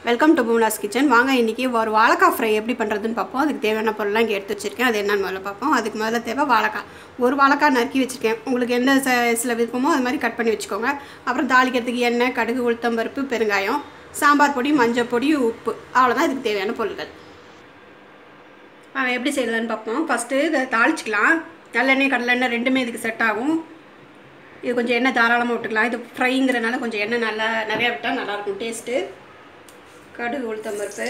welcome to பூனாஸ் kitchen வாங்க இன்றைக்கி ஒரு வாழைக்காய் ஃப்ரை எப்படி பண்ணுறதுன்னு பார்ப்போம் அதுக்கு தேவையான பொருள்லாம் இங்கே எடுத்து வச்சுருக்கேன் அது என்னன்னு முதல்ல பார்ப்போம் அதுக்கு முதல்ல தேவை வாழைக்காய் ஒரு வாழைக்காய் நறுக்கி வச்சுருக்கேன் உங்களுக்கு எந்த சைஸில் விருப்பமோ அது மாதிரி கட் பண்ணி வச்சுக்கோங்க அப்புறம் தாளிக்கிறதுக்கு எண்ணெய் கடுகு உளுத்தம்பருப்பு பெருங்காயம் சாம்பார் பொடி மஞ்சள் பொடி உப்பு அவ்வளோதான் இதுக்கு தேவையான பொருட்கள் அவன் எப்படி செய்யலான்னு பார்ப்போம் ஃபஸ்ட்டு இதை தாளிச்சிக்கலாம் நல்லெண்ணெய் கடலெண்ணெய் ரெண்டுமே இதுக்கு செட் ஆகும் இது கொஞ்சம் எண்ணெய் தாராளமாக விட்டுக்கலாம் இது ஃப்ரைங்கிறனால கொஞ்சம் எண்ணெய் நல்லா நிறையா விட்டால் நல்லாயிருக்கும் டேஸ்ட்டு கடுகு உளுத்தம்பருப்பு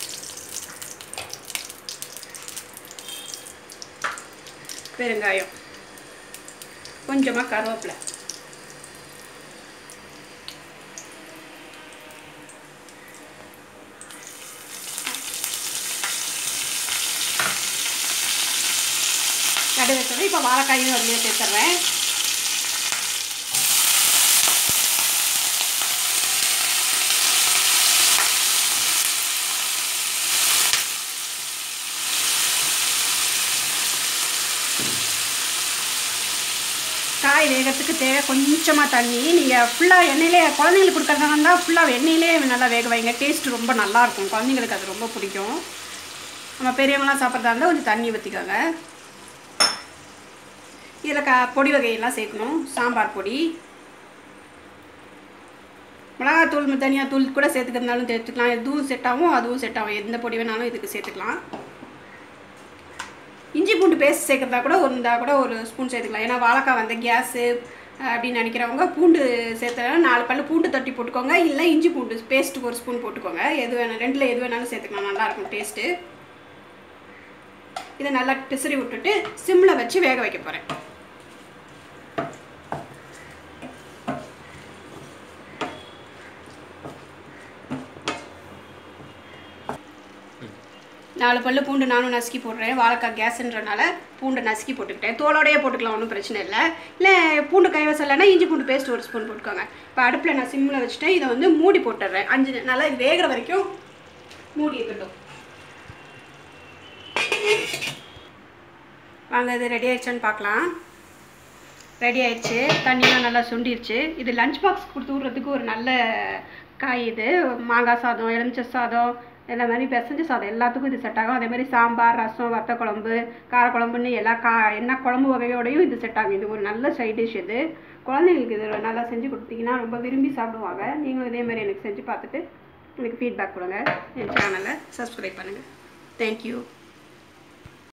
பெருங்காயம் கொஞ்சமாக கருவேப்பிலை கடுகு வச்சது இப்போ வாழைக்காயும் அதுலேயே சேர்த்துட்றேன் காய் வேகிறதுக்கு தேவை கொஞ்சமாக தண்ணி நீங்கள் ஃபுல்லாக எண்ணெயிலே குழந்தைங்களுக்கு கொடுக்குறதா இருந்தால் ஃபுல்லாக எண்ணெயிலே நல்லா வேக வைங்க டேஸ்ட் ரொம்ப நல்லாயிருக்கும் குழந்தைங்களுக்கு அது ரொம்ப பிடிக்கும் நம்ம பெரியவங்களாம் சாப்பிட்றதா இருந்தால் கொஞ்சம் தண்ணி ஊற்றிக்கோங்க இதில் க பொடி வகையெல்லாம் சேர்க்கணும் சாம்பார் பொடி மிளகாத்தூள் தனியாத்தூள் கூட சேர்த்துக்கிறதுனாலும் சேர்த்துக்கலாம் எதுவும் செட் ஆகும் அதுவும் செட் ஆகும் எந்த பொடி வேணாலும் இதுக்கு சேர்த்துக்கலாம் இஞ்சி பூண்டு பேஸ்ட் சேர்க்குறதா கூட ஒரு இருந்தால் கூட ஒரு ஸ்பூன் சேர்த்துக்கலாம் ஏன்னா வாழைக்காய் வந்து கேஸு அப்படின்னு நினைக்கிறவங்க பூண்டு சேர்த்துனா நாலு பல்லு பூண்டு தட்டி போட்டுக்கோங்க இல்லை இஞ்சி பூண்டு பேஸ்ட்டுக்கு ஒரு ஸ்பூன் போட்டுக்கோங்க எது வேணும் ரெண்டில் எது வேணாலும் சேர்த்துக்கலாம் நல்லாயிருக்கும் டேஸ்ட்டு இதை நல்லா பிசிறி விட்டுட்டு சிம்மில் வச்சு வேக வைக்க போகிறேன் நாலு பல்லு பூண்டு நானும் நசுக்கி போடுறேன் வாழைக்காய் கேஸுன்றனால பூண்டை நசுக்கி போட்டுக்கிட்டேன் தோலோடையே போட்டுக்கலாம் ஒன்றும் பிரச்சனை இல்லை இல்லை பூண்டு கைவசம் இல்லைன்னா இஞ்சி பூண்டு பேஸ்ட் ஒரு ஸ்பூன் போட்டுக்கோங்க இப்போ அடுப்பில் நான் சிம்மில் வச்சுட்டேன் இதை வந்து மூடி போட்டுடுறேன் அஞ்சு நல்லா இது வேகிற வரைக்கும் மூடி இருக்கட்டும் வாங்க இது ரெடி ஆயிடுச்சான்னு பார்க்கலாம் ரெடி ஆயிடுச்சு தண்ணியெலாம் நல்லா சுண்டிருச்சு இது லஞ்ச் பாக்ஸ் கொடுத்து விட்றதுக்கு ஒரு நல்ல காய் இது மாங்காய் சாதம் எலுமிச்சை சாதம் எல்லா மாதிரி பிசைஞ்ச சாதம் எல்லாத்துக்கும் இது செட் ஆகும் அதே மாதிரி சாம்பார் ரசம் வத்த குழம்பு காரக்குழம்புன்னு எல்லா கா என்ன குழம்பு வகையோடையும் இது செட் ஆகும் இது ஒரு நல்ல சைட் டிஷ் இது குழந்தைங்களுக்கு இது நல்லா செஞ்சு கொடுத்தீங்கன்னா ரொம்ப விரும்பி சாப்பிடுவாங்க நீங்களும் இதே மாதிரி எனக்கு செஞ்சு பார்த்துட்டு எனக்கு ஃபீட்பேக் கொடுங்க என் சேனலை சப்ஸ்கிரைப் பண்ணுங்கள் தேங்க்யூ